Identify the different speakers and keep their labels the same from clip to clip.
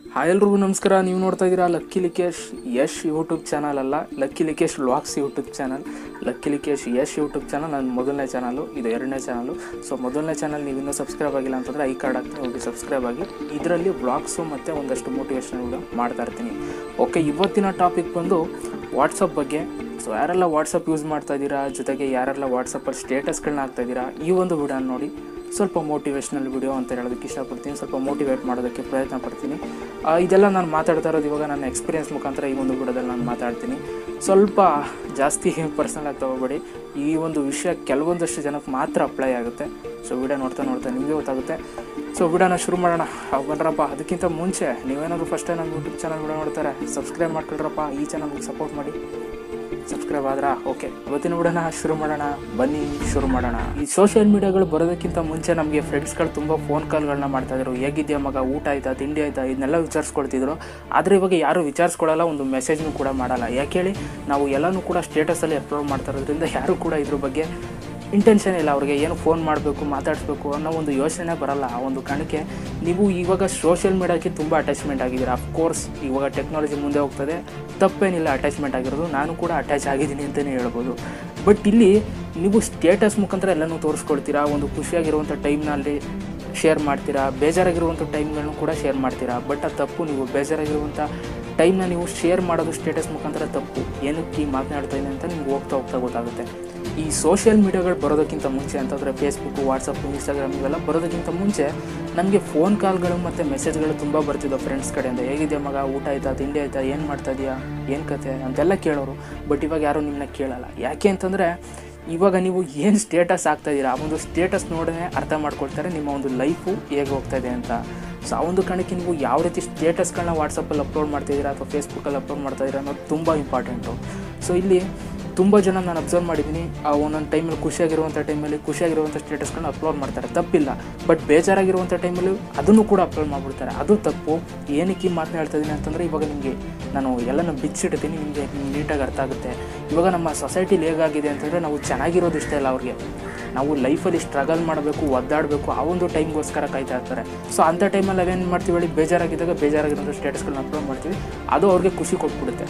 Speaker 1: Hi ಎಲ್ರಿಗೂ ನಮಸ್ಕಾರ ನೀವು ನೋಡ್ತಾ ಇದ್ದೀರಾ Lucky Likesh Yash YouTube channel ಅಲ್ಲ Lucky Likesh vlogs YouTube channel Lucky Likesh Yash YouTube channel ನನ್ನ ಮೊದಲನೇ ಚಾನಲು ಇದು ಎರಡನೇ ಚಾನಲು ಸೊ ಮೊದಲನೇ ಚಾನಲ್ ನೀವು ಇನ್ನೂ ಸಬ್ಸ್ಕ್ರೈಬ್ ಆಗಿಲ್ಲ ಅಂತಂದರೆ ಐ ಕಾರ್ಡ್ ಹಾಕ್ತೀನಿ ಹೋಗಿ ಸಬ್ಸ್ಕ್ರೈಬ್ ಆಗಿ ಇದರಲ್ಲಿ ವ್ಲಾಗ್ಸು ಮತ್ತು ಒಂದಷ್ಟು ಮೋಟಿವೇಶನ್ ಕೂಡ ಮಾಡ್ತಾ ಇರ್ತೀನಿ ಓಕೆ ಇವತ್ತಿನ ಟಾಪಿಕ್ ಬಂದು ವಾಟ್ಸಪ್ ಬಗ್ಗೆ ಸೊ ಯಾರೆಲ್ಲ ವಾಟ್ಸಪ್ ಯೂಸ್ ಮಾಡ್ತಾ ಇದ್ದೀರಾ ಜೊತೆಗೆ ಯಾರೆಲ್ಲ ವಾಟ್ಸಪ್ಪಲ್ಲಿ ಸ್ಟೇಟಸ್ಗಳನ್ನ ಹಾಕ್ತಾ ಇದ್ದೀರಾ ಈ ಒಂದು ವಿಡಿಯೋನ ನೋಡಿ ಸ್ವಲ್ಪ ಮೋಟಿವೇಶ್ನಲ್ ವಿಡಿಯೋ ಅಂತ ಹೇಳೋದಕ್ಕೆ ಇಷ್ಟಪಡ್ತೀನಿ ಸ್ವಲ್ಪ ಮೋಟಿವೇಟ್ ಮಾಡೋದಕ್ಕೆ ಪ್ರಯತ್ನ ಪಡ್ತೀನಿ ಆ, ಇದೆಲ್ಲ ನಾನು ಮಾತಾಡ್ತಾ ಇರೋದು ಇವಾಗ ನನ್ನ ಎಕ್ಸ್ಪೀರಿಯನ್ಸ್ ಮುಖಾಂತರ ಈ ಒಂದು ವಿಡಿಯೋದಲ್ಲಿ ನಾನು ಮಾತಾಡ್ತೀನಿ ಸ್ವಲ್ಪ ಜಾಸ್ತಿ ಪರ್ಸನಲ್ ಆಗಿ ತಗೋಬೇಡಿ ಈ ಒಂದು ವಿಷಯ ಕೆಲವೊಂದಷ್ಟು ಜನಕ್ಕೆ ಮಾತ್ರ ಅಪ್ಲೈ ಆಗುತ್ತೆ ಸೊ ವಿಡಿಯೋ ನೋಡ್ತಾ ನೋಡ್ತಾ ನಿಮಗೆ ಗೊತ್ತಾಗುತ್ತೆ ಸೊ ವಿಡಿಯೋನ ಶುರು ಮಾಡೋಣ ಅವ್ ಬನ್ರಪ್ಪ ಅದಕ್ಕಿಂತ ಮುಂಚೆ ನೀವೇನಾದರೂ ಫಸ್ಟ್ ಟೈಮ್ ನಮ್ಮ ಯೂಟ್ಯೂಬ್ ಚಾನಲ್ ವಿಡಿಯೋ ನೋಡ್ತಾರೆ ಸಬ್ಸ್ಕ್ರೈಬ್ ಮಾಡ್ಕೊಳ್ರಪ್ಪ ಈ ಚಾನಲ್ಗೆ ಸಪೋರ್ಟ್ ಮಾಡಿ ಸಬ್ಸ್ಕ್ರೈಬ್ ಆದ್ರಾ ಓಕೆ ಇವತ್ತಿನ ವಿಡಿಯೋನ ಶುರು ಮಾಡೋಣ ಬನ್ನಿ ಶುರು ಮಾಡೋಣ ಈ ಸೋಷಿಯಲ್ ಮೀಡಿಯಾಗಳು ಬರೋದಕ್ಕಿಂತ ಮುಂಚೆ ನಮಗೆ ಫ್ರೆಂಡ್ಸ್ಗಳು ತುಂಬ ಫೋನ್ ಕಾಲ್ಗಳನ್ನ ಮಾಡ್ತಾ ಇದ್ರು ಹೇಗಿದ್ಯಾ ಮಗ ಊಟ ಆಯ್ತಾ ತಿಂಡಿ ಆಯ್ತಾ ಇದನ್ನೆಲ್ಲ ವಿಚಾರಿಸ್ಕೊಳ್ತಿದ್ರು ಆದರೆ ಇವಾಗ ಯಾರು ವಿಚಾರಿಸ್ಕೊಳ್ಳಲ್ಲ ಒಂದು ಮೆಸೇಜ್ನು ಕೂಡ ಮಾಡಲ್ಲ ಯಾಕೆ ಹೇಳಿ ನಾವು ಎಲ್ಲನೂ ಕೂಡ ಸ್ಟೇಟಸಲ್ಲಿ ಅಪ್ಲೋಡ್ ಮಾಡ್ತಾ ಇರೋದ್ರಿಂದ ಯಾರು ಕೂಡ ಇದ್ರ ಬಗ್ಗೆ ಇಂಟೆನ್ಷನ್ ಇಲ್ಲ ಅವ್ರಿಗೆ ಏನು ಫೋನ್ ಮಾಡಬೇಕು ಮಾತಾಡಿಸ್ಬೇಕು ಅನ್ನೋ ಒಂದು ಯೋಚನೆ ಬರಲ್ಲ ಆ ಒಂದು ಕಾರಣಕ್ಕೆ ನೀವು ಇವಾಗ ಸೋಷಿಯಲ್ ಮೀಡಿಯಾಕ್ಕೆ ತುಂಬ ಅಟ್ಯಾಚ್ಮೆಂಟ್ ಆಗಿದ್ದೀರಾ ಅಫ್ಕೋರ್ಸ್ ಇವಾಗ ಟೆಕ್ನಾಲಜಿ ಮುಂದೆ ಹೋಗ್ತದೆ ತಪ್ಪೇನಿಲ್ಲ ಅಟ್ಯಾಚ್ಮೆಂಟ್ ಆಗಿರೋದು ನಾನು ಕೂಡ ಅಟ್ಯಾಚ್ ಆಗಿದ್ದೀನಿ ಅಂತಲೇ ಹೇಳ್ಬೋದು ಬಟ್ ಇಲ್ಲಿ ನೀವು ಸ್ಟೇಟಸ್ ಮುಖಾಂತರ ಎಲ್ಲನೂ ತೋರಿಸ್ಕೊಳ್ತೀರಾ ಒಂದು ಖುಷಿಯಾಗಿರುವಂಥ ಟೈಮ್ನಲ್ಲಿ ಶೇರ್ ಮಾಡ್ತೀರಾ ಬೇಜಾರಾಗಿರುವಂಥ ಟೈಮ್ಗಳನ್ನು ಕೂಡ ಶೇರ್ ಮಾಡ್ತೀರಾ ಬಟ್ ಅದು ತಪ್ಪು ನೀವು ಬೇಜಾರಾಗಿರುವಂಥ ಟೈಮ್ನ ನೀವು ಶೇರ್ ಮಾಡೋದು ಸ್ಟೇಟಸ್ ಮುಖಾಂತರ ತಪ್ಪು ಏನಕ್ಕೆ ಈ ಮಾತನಾಡ್ತಾ ಇದ್ದೀನಿ ಅಂತ ನಿಮ್ಗೆ ಹೋಗ್ತಾ ಹೋಗ್ತಾ ಗೊತ್ತಾಗುತ್ತೆ ಈ ಸೋಷಿಯಲ್ ಮೀಡಿಯಾಗಳು ಬರೋದಕ್ಕಿಂತ ಮುಂಚೆ ಅಂತಂದರೆ ಫೇಸ್ಬುಕ್ಕು ವಾಟ್ಸಪ್ಪು ಇನ್ಸ್ಟಾಗ್ರಾಮ್ ಇವೆಲ್ಲ ಬರೋದಕ್ಕಿಂತ ಮುಂಚೆ ನಮಗೆ ಫೋನ್ ಕಾಲ್ಗಳು ಮತ್ತು ಮೆಸೇಜ್ಗಳು ತುಂಬ ಬರ್ತಿದ್ದವು ಫ್ರೆಂಡ್ಸ್ ಕಡೆಯಿಂದ ಹೇಗಿದೆ ಮಗ ಊಟ ಆಯ್ತಾ ತಿಂಡಿ ಆಯ್ತಾ ಏನು ಮಾಡ್ತಾ ಇದೆಯಾ ಏನು ಕತೆ ಅಂತೆಲ್ಲ ಕೇಳೋರು ಬಟ್ ಇವಾಗ ಯಾರೂ ನಿಮ್ಮನ್ನ ಕೇಳಲ್ಲ ಯಾಕೆ ಅಂತಂದರೆ ಇವಾಗ ನೀವು ಏನು ಸ್ಟೇಟಸ್ ಆಗ್ತಾ ಇದ್ದೀರಾ ಆ ಒಂದು ಸ್ಟೇಟಸ್ ನೋಡೇ ಅರ್ಥ ಮಾಡ್ಕೊಳ್ತಾರೆ ನಿಮ್ಮ ಒಂದು ಲೈಫು ಹೇಗೆ ಹೋಗ್ತಾ ಇದೆ ಅಂತ ಸೊ ಆ ಒಂದು ಕಾರಣಕ್ಕೆ ನೀವು ಯಾವ ರೀತಿ ಸ್ಟೇಟಸ್ಗಳನ್ನ ವಾಟ್ಸಪ್ಪಲ್ಲಿ ಅಪ್ಲೋಡ್ ಮಾಡ್ತಿದ್ದೀರಾ ಅಥವಾ ಫೇಸ್ಬುಕ್ಕಲ್ಲಿ ಅಪ್ಲೋಡ್ ಮಾಡ್ತಾ ಇದ್ದೀರಾ ಅನ್ನೋದು ತುಂಬ ಇಂಪಾರ್ಟೆಂಟು ಸೊ ಇಲ್ಲಿ ತುಂಬ ಜನ ನಾನು ಅಬ್ಸರ್ವ್ ಮಾಡಿದ್ದೀನಿ ಆ ಒಂದೊಂದು ಟೈಮಲ್ಲಿ ಖುಷಿಯಾಗಿರುವಂಥ ಟೈಮಲ್ಲಿ ಖುಷಿಯಾಗಿರುವಂಥ ಸ್ಟೇಟಸ್ಗಳನ್ನ ಅಪ್ಲೋಡ್ ಮಾಡ್ತಾರೆ ತಪ್ಪಿಲ್ಲ ಬಟ್ ಬೇಜಾರಾಗಿರುವಂಥ ಟೈಮಲ್ಲಿ ಅದನ್ನು ಕೂಡ ಅಪ್ಲೋಡ್ ಮಾಡಿಬಿಡ್ತಾರೆ ಅದು ತಪ್ಪು ಏನಕ್ಕೆ ಈ ಮಾತನ್ನ ಹೇಳ್ತಾ ಇದ್ದೀನಿ ಅಂತಂದರೆ ಇವಾಗ ನಿಮಗೆ ನಾನು ಎಲ್ಲನೂ ಬಿಚ್ಚಿಡ್ತೀನಿ ನಿಮಗೆ ನೀಟಾಗಿ ಅರ್ಥ ಆಗುತ್ತೆ ಇವಾಗ ನಮ್ಮ ಸೊಸೈಟಿಲಿ ಹೇಗಾಗಿದೆ ಅಂತಂದರೆ ನಾವು ಚೆನ್ನಾಗಿರೋದು ಇಷ್ಟ ಇಲ್ಲ ಅವ್ರಿಗೆ ನಾವು ಲೈಫಲ್ಲಿ ಸ್ಟ್ರಗಲ್ ಮಾಡಬೇಕು ಒದ್ದಾಡಬೇಕು ಆ ಒಂದು ಟೈಮ್ಗೋಸ್ಕರ ಕಾಯ್ತಾ ಇರ್ತಾರೆ ಸೊ ಅಂಥ ಟೈಮಲ್ಲಿ ನಾವೇನು ಮಾಡ್ತೀವಿ ಹೇಳಿ ಬೇಜಾರಾಗಿದ್ದಾಗ ಬೇಜಾರಾಗಿರೋಂಥ ಸ್ಟೇಟಸ್ಗಳನ್ನ ಅಪ್ಲೋಡ್ ಮಾಡ್ತೀವಿ ಅದು ಅವ್ರಿಗೆ ಖುಷಿ ಕೊಟ್ಬಿಡುತ್ತೆ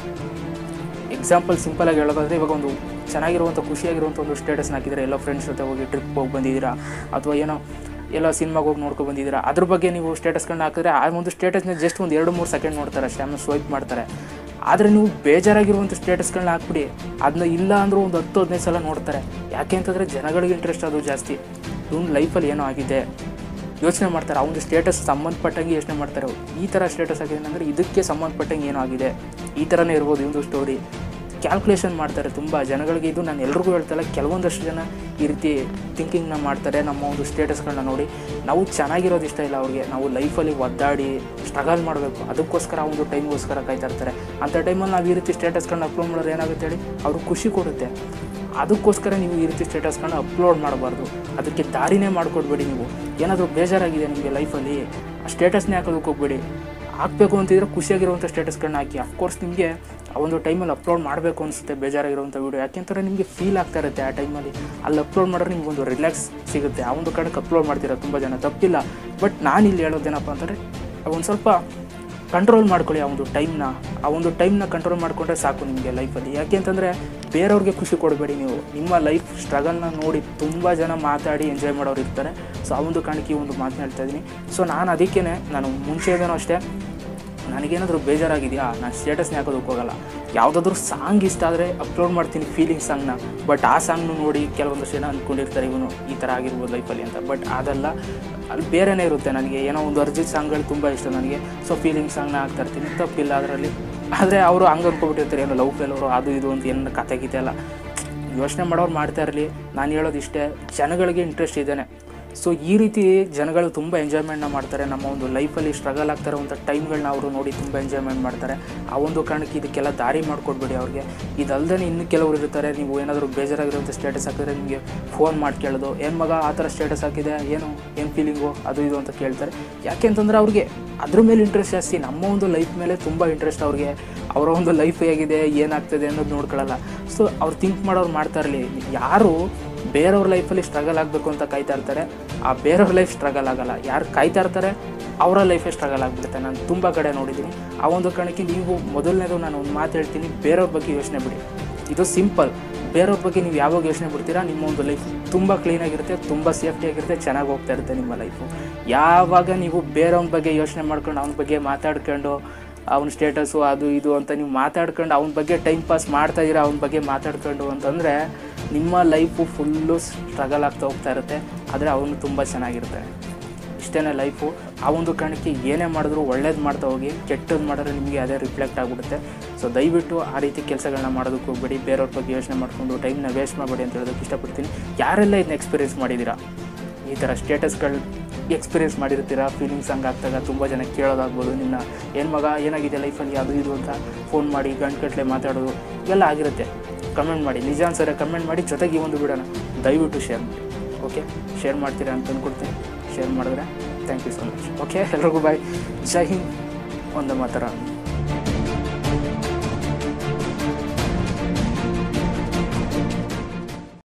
Speaker 1: ಎಕ್ಸಾಂಪಲ್ ಸಿಂಪಲಾಗಿ ಹೇಳೋದಾದ್ರೆ ಇವಾಗ ಒಂದು ಚೆನ್ನಾಗಿರುವಂಥ ಖುಷಿಯಾಗಿರುವಂಥ ಒಂದು ಸ್ಟೇಟಸ್ನ ಹಾಕಿದ್ರೆ ಎಲ್ಲ ಫ್ರೆಂಡ್ಸ್ ಜೊತೆ ಹೋಗಿ ಟ್ರಿಪ್ ಹೋಗಿ ಬಂದಿದ್ದೀರಾ ಅಥವಾ ಏನೋ ಎಲ್ಲ ಸಿನಿಮಾಗೆ ಹೋಗಿ ನೋಡ್ಕೊಂಡು ಬಂದಿದ್ದೀರಾ ಅದ್ರ ಬಗ್ಗೆ ನೀವು ಸ್ಟೇಟಸ್ಗಳನ್ನ ಹಾಕಿದ್ರೆ ಆ ಒಂದು ಸ್ಟೇಟಸ್ನ ಜಸ್ಟ್ ಒಂದು ಎರಡು ಮೂರು ಸೆಕೆಂಡ್ ನೋಡ್ತಾರೆ ಅಷ್ಟೇ ಆಮೇಲೆ ಸ್ವೈಪ್ ಮಾಡ್ತಾರೆ ಆದರೆ ನೀವು ಬೇಜಾರಾಗಿರುವಂಥ ಸ್ಟೇಟಸ್ಗಳನ್ನ ಹಾಕ್ಬಿಡಿ ಅದನ್ನ ಇಲ್ಲ ಅಂದರೂ ಒಂದು ಹತ್ತು ಹದಿನೈದು ಸಲ ನೋಡ್ತಾರೆ ಯಾಕೆ ಅಂತಂದರೆ ಜನಗಳಿಗೆ ಇಂಟ್ರೆಸ್ಟ್ ಅದು ಜಾಸ್ತಿ ಇವ್ನ ಲೈಫಲ್ಲಿ ಏನೋ ಆಗಿದೆ ಯೋಚನೆ ಮಾಡ್ತಾರೆ ಆ ಒಂದು ಸ್ಟೇಟಸ್ ಸಂಬಂಧಪಟ್ಟಂಗೆ ಯೋಚನೆ ಮಾಡ್ತಾರೆ ಅವ್ರು. ಈ ಥರ ಸ್ಟೇಟಸ್ ಆಗಿದೆ ಅಂದರೆ ಇದಕ್ಕೆ ಸಂಬಂಧಪಟ್ಟಂಗೆ ಏನೋ ಆಗಿದೆ ಈ ಥರನೇ ಇರ್ಬೋದು ಈ ಒಂದು ಸ್ಟೋರಿ ಕ್ಯಾಲ್ಕುಲೇಷನ್ ಮಾಡ್ತಾರೆ ತುಂಬ ಜನಗಳಿಗೆ ಇದು ನಾನು ಎಲ್ರಿಗೂ ಹೇಳ್ತಲ್ಲ ಕೆಲವೊಂದಷ್ಟು ಜನ ಈ ರೀತಿ ಥಿಂಕಿಂಗ್ನ ಮಾಡ್ತಾರೆ ನಮ್ಮ ಒಂದು ಸ್ಟೇಟಸ್ಗಳನ್ನ ನೋಡಿ ನಾವು ಚೆನ್ನಾಗಿರೋದು ಇಷ್ಟ ಇಲ್ಲ ಅವ್ರಿಗೆ ನಾವು ಲೈಫಲ್ಲಿ ಒದ್ದಾಡಿ ಸ್ಟ್ರಗಲ್ ಮಾಡಬೇಕು ಅದಕ್ಕೋಸ್ಕರ ಆ ಒಂದು ಟೈಮ್ಗೋಸ್ಕರ ಕಾಯ್ತಾ ಇರ್ತಾರೆ ಅಂಥ ಟೈಮಲ್ಲಿ ನಾವು ಈ ರೀತಿ ಸ್ಟೇಟಸ್ಗಳನ್ನ ಅಪ್ಲೋಡ್ ಮಾಡೋರು ಏನಾಗುತ್ತೆ ಹೇಳಿ ಅವ್ರಿಗೆ ಖುಷಿ ಕೊಡುತ್ತೆ ಅದಕ್ಕೋಸ್ಕರ ನೀವು ಈ ರೀತಿ ಸ್ಟೇಟಸ್ಗಳನ್ನ ಅಪ್ಲೋಡ್ ಮಾಡಬಾರ್ದು ಅದಕ್ಕೆ ದಾರಿನೇ ಮಾಡಿಕೊಡ್ಬೇಡಿ ನೀವು ಏನಾದರೂ ಬೇಜಾರಾಗಿದೆ ನಿಮಗೆ ಲೈಫಲ್ಲಿ ಆ ಸ್ಟೇಟಸ್ನೇ ಹಾಕೋದಕ್ಕೆ ಹೋಗ್ಬೇಡಿ ಹಾಕಬೇಕು ಅಂತಿದ್ರೆ ಖುಷಿಯಾಗಿರುವಂಥ ಸ್ಟೇಟಸ್ಗಳನ್ನ ಹಾಕಿ ಅಫ್ಕೋರ್ಸ್ ನಿಮಗೆ ಆ ಒಂದು ಟೈಮಲ್ಲಿ ಅಪ್ಲೋಡ್ ಮಾಡಬೇಕು ಅನಿಸುತ್ತೆ ಬೇಜಾರಾಗಿರುವಂಥ ವೀಡಿಯೋ ಯಾಕೆಂತಾರೆ ನಿಮಗೆ ಫೀಲ್ ಆಗ್ತಾ ಇರುತ್ತೆ ಆ ಟೈಮಲ್ಲಿ ಅಲ್ಲಿ ಅಪ್ಲೋಡ್ ಮಾಡಿದ್ರೆ ನಿಮ್ಗೆ ಒಂದು ರಿಲ್ಯಾಕ್ಸ್ ಸಿಗುತ್ತೆ ಆ ಒಂದು ಕಾರಣಕ್ಕೆ ಅಪ್ಲೋಡ್ ಮಾಡ್ತೀರಾ ತುಂಬ ಜನ ತಪ್ಪಿಲ್ಲ ಬಟ್ ನಾನು ಇಲ್ಲಿ ಹೇಳೋದೇನಪ್ಪ ಅಂತಂದರೆ ಒಂದು ಸ್ವಲ್ಪ ಕಂಟ್ರೋಲ್ ಮಾಡ್ಕೊಳ್ಳಿ ಆ ಒಂದು ಟೈಮ್ನ ಆ ಒಂದು ಟೈಮ್ನ ಕಂಟ್ರೋಲ್ ಮಾಡಿಕೊಂಡ್ರೆ ಸಾಕು ನಿಮಗೆ ಲೈಫಲ್ಲಿ ಯಾಕೆ ಅಂತಂದರೆ ಬೇರೆಯವ್ರಿಗೆ ಖುಷಿ ಕೊಡಬೇಡಿ ನೀವು ನಿಮ್ಮ ಲೈಫ್ ಸ್ಟ್ರಗಲ್ನ ನೋಡಿ ತುಂಬ ಜನ ಮಾತಾಡಿ ಎಂಜಾಯ್ ಮಾಡೋರು ಇರ್ತಾರೆ ಸೊ ಆ ಒಂದು ಕಾರಣಕ್ಕೆ ಈ ಒಂದು ಮಾತನ್ನ ಹೇಳ್ತಾ ಇದ್ದೀನಿ ಸೊ ನಾನು ಅದಕ್ಕೇ ನಾನು ಮುಂಚೆದೇನೋ ಅಷ್ಟೇ ನನಗೇನಾದರೂ ಬೇಜಾರಾಗಿದೆಯಾ ನಾನು ಸ್ಟೇಟಸ್ನೇ ಹಾಕೋದಕ್ಕೆ ಹೋಗಲ್ಲ ಯಾವುದಾದ್ರೂ ಸಾಂಗ್ ಇಷ್ಟ ಆದರೆ ಅಪ್ಲೋಡ್ ಮಾಡ್ತೀನಿ ಫೀಲಿಂಗ್ ಸಾಂಗ್ನ ಬಟ್ ಆ ಸಾಂಗ್ನು ನೋಡಿ ಕೆಲವೊಂದಷ್ಟು ಜನ ಅಂದ್ಕೊಂಡಿರ್ತಾರೆ ಇವನು ಈ ಥರ ಆಗಿರ್ಬೋದು ಲೈಫಲ್ಲಿ ಅಂತ ಬಟ್ ಅದಲ್ಲ ಅಲ್ಲಿ ಬೇರೆನೇ ಇರುತ್ತೆ ನನಗೆ ಏನೋ ಒಂದು ಅರ್ಜಿತ್ ಸಾಂಗ್ಗಳು ತುಂಬ ಇಷ್ಟ ನನಗೆ ಸೊ ಫೀಲಿಂಗ್ ಸಾಂಗ್ನ ಹಾಕ್ತಾ ಇರ್ತೀನಿ ತಪ್ಪಿಲ್ಲ ಅದರಲ್ಲಿ ಆದರೆ ಅವರು ಹಂಗೆ ಅನ್ಕೊಬಿಟ್ಟಿರ್ತಾರೆ ಏನೋ ಲವ್ ಫೇಲವರು ಅದು ಇದು ಅಂತ ಏನು ಕತೆ ಗೀತೆ ಎಲ್ಲ ಯೋಚನೆ ಮಾಡೋರು ಮಾಡ್ತಾ ಇರಲಿ ನಾನು ಹೇಳೋದು ಇಷ್ಟೇ ಜನಗಳಿಗೆ ಇಂಟ್ರೆಸ್ಟ್ ಇದ್ದೇನೆ ಸೊ ಈ ರೀತಿ ಜನಗಳು ತುಂಬ ಎಂಜಾಯ್ಮೆಂಟ್ನ ಮಾಡ್ತಾರೆ ನಮ್ಮ ಒಂದು ಲೈಫಲ್ಲಿ ಸ್ಟ್ರಗಲ್ ಆಗ್ತಾ ಇರುವಂಥ ಟೈಮ್ಗಳನ್ನ ಅವರು ನೋಡಿ ತುಂಬ ಎಂಜಾಯ್ಮೆಂಟ್ ಮಾಡ್ತಾರೆ ಆ ಒಂದು ಕಾರಣಕ್ಕೆ ಇದಕ್ಕೆಲ್ಲ ದಾರಿ ಮಾಡಿಕೊಡ್ಬೇಡಿ ಅವ್ರಿಗೆ ಇದಲ್ದೇ ಇನ್ನು ಕೆಲವರು ಇರ್ತಾರೆ ನೀವು ಏನಾದರೂ ಬೇಜಾರಾಗಿರುವಂಥ ಸ್ಟೇಟಸ್ ಹಾಕಿದ್ರೆ ನಿಮಗೆ ಫೋನ್ ಮಾಡಿ ಕೇಳೋದು ಏನು ಮಗ ಆ ಥರ ಸ್ಟೇಟಸ್ ಹಾಕಿದೆ ಏನು ಏನು ಫೀಲಿಂಗು ಅದು ಇದು ಅಂತ ಕೇಳ್ತಾರೆ ಯಾಕೆ ಅಂತಂದರೆ ಅವ್ರಿಗೆ ಅದ್ರ ಮೇಲೆ ಇಂಟ್ರೆಸ್ಟ್ ಜಾಸ್ತಿ ನಮ್ಮ ಒಂದು ಲೈಫ್ ಮೇಲೆ ತುಂಬ ಇಂಟ್ರೆಸ್ಟ್ ಅವ್ರಿಗೆ ಅವರ ಒಂದು ಲೈಫ್ ಹೇಗಿದೆ ಏನಾಗ್ತದೆ ಅನ್ನೋದು ನೋಡ್ಕೊಳ್ಳಲ್ಲ ಸೊ ಅವ್ರು ಥಿಂಕ್ ಮಾಡೋರು ಮಾಡ್ತಾ ಇರಲಿ ಯಾರು ಬೇರೆಯವ್ರ ಲೈಫಲ್ಲಿ ಸ್ಟ್ರಗಲ್ ಆಗಬೇಕು ಅಂತ ಕಾಯ್ತಾ ಇರ್ತಾರೆ ಆ ಬೇರೆಯವ್ರ ಲೈಫ್ ಸ್ಟ್ರಗಲ್ ಆಗಲ್ಲ ಯಾರು ಕಾಯ್ತಾ ಇರ್ತಾರೆ ಅವರ ಲೈಫೇ ಸ್ಟ್ರಗಲ್ ಆಗಿಬಿಡುತ್ತೆ ನಾನು ತುಂಬ ಕಡೆ ನೋಡಿದ್ದೀನಿ ಆ ಒಂದು ಕಾರಣಕ್ಕೆ ನೀವು ಮೊದಲನೇದು ನಾನು ಒಂದು ಮಾತು ಹೇಳ್ತೀನಿ ಬೇರೆಯವ್ರ ಬಗ್ಗೆ ಯೋಚನೆ ಬಿಡಿ ಇದು ಸಿಂಪಲ್ ಬೇರೆಯವ್ರ ಬಗ್ಗೆ ನೀವು ಯಾವಾಗ ಯೋಚನೆ ಬಿಡ್ತೀರಾ ನಿಮ್ಮ ಒಂದು ಲೈಫ್ ತುಂಬ ಕ್ಲೀನಾಗಿರುತ್ತೆ ತುಂಬ ಸೇಫ್ಟಿಯಾಗಿರುತ್ತೆ ಚೆನ್ನಾಗಿ ಹೋಗ್ತಾ ಇರುತ್ತೆ ನಿಮ್ಮ ಲೈಫು ಯಾವಾಗ ನೀವು ಬೇರೆಯವ್ನ ಬಗ್ಗೆ ಯೋಚನೆ ಮಾಡ್ಕೊಂಡು ಅವನ ಬಗ್ಗೆ ಮಾತಾಡ್ಕೊಂಡು ಅವ್ನ ಸ್ಟೇಟಸ್ಸು ಅದು ಇದು ಅಂತ ನೀವು ಮಾತಾಡ್ಕೊಂಡು ಅವನ ಬಗ್ಗೆ ಟೈಮ್ ಪಾಸ್ ಮಾಡ್ತಾ ಇದ್ದೀರಾ ಅವನ ಬಗ್ಗೆ ಮಾತಾಡ್ಕೊಂಡು ಅಂತಂದರೆ ನಿಮ್ಮ ಲೈಫು ಫುಲ್ಲು ಸ್ಟ್ರಗಲ್ ಆಗ್ತಾ ಹೋಗ್ತಾ ಇರುತ್ತೆ ಆದರೆ ಅವನು ತುಂಬ ಚೆನ್ನಾಗಿರ್ತಾನೆ ಇಷ್ಟೇ ಲೈಫು ಆ ಒಂದು ಕಾರಣಕ್ಕೆ ಏನೇ ಮಾಡಿದ್ರು ಒಳ್ಳೇದು ಮಾಡ್ತಾ ಹೋಗಿ ಕೆಟ್ಟದ್ದು ಮಾಡಿದ್ರೆ ನಿಮಗೆ ಅದೇ ರಿಫ್ಲೆಕ್ಟ್ ಆಗಿಬಿಡುತ್ತೆ ಸೊ ದಯವಿಟ್ಟು ಆ ರೀತಿ ಕೆಲಸಗಳನ್ನ ಮಾಡೋದಕ್ಕೆ ಹೋಗ್ಬೇಡಿ ಬೇರೆಯವ್ರ ಬಗ್ಗೆ ಯೋಚನೆ ಮಾಡಿಕೊಂಡು ಟೈಮ್ನ ವೇಸ್ಟ್ ಮಾಡಬೇಡಿ ಅಂತ ಹೇಳೋದಕ್ಕೆ ಇಷ್ಟಪಡ್ತೀನಿ ಯಾರೆಲ್ಲ ಇದನ್ನ ಎಕ್ಸ್ಪೀರಿಯೆನ್ಸ್ ಮಾಡಿದ್ದೀರಾ ಈ ಥರ ಸ್ಟೇಟಸ್ಗಳು ಎಕ್ಸ್ಪೀರಿಯೆನ್ಸ್ ಮಾಡಿರ್ತೀರಾ ಫೀಲಿಂಗ್ಸ್ ಹಂಗೆ ಆಗ್ತಾಗ ತುಂಬ ಜನ ಕೇಳೋದಾಗ್ಬೋದು ನಿನ್ನ ಏನು ಮಗ ಏನಾಗಿದೆ ಲೈಫಲ್ಲಿ ಅದು ಇದು ಅಂತ ಫೋನ್ ಮಾಡಿ ಗಂಟುಗಟ್ಟಲೆ ಮಾತಾಡೋದು ಇವೆಲ್ಲ ಆಗಿರುತ್ತೆ ಕಮೆಂಟ್ ಮಾಡಿ ನಿಜ ಅನ್ಸರೆ ಕಮೆಂಟ್ ಮಾಡಿ ಜೊತೆಗೆ ಈ ಒಂದು ಬಿಡೋಣ ದಯವಿಟ್ಟು ಶೇರ್ ಮಾಡಿ ಓಕೆ ಶೇರ್ ಮಾಡ್ತೀರಾ ಅಂತ ಅಂದ್ಕೊಡ್ತೀನಿ ಶೇರ್ ಮಾಡಿದ್ರೆ thank you so much okay ಎಲ್ರಿಗೂ ಬಾಯ್ ಜೈ ಹಿಂದ್ ಒಂದು ಮಾತರ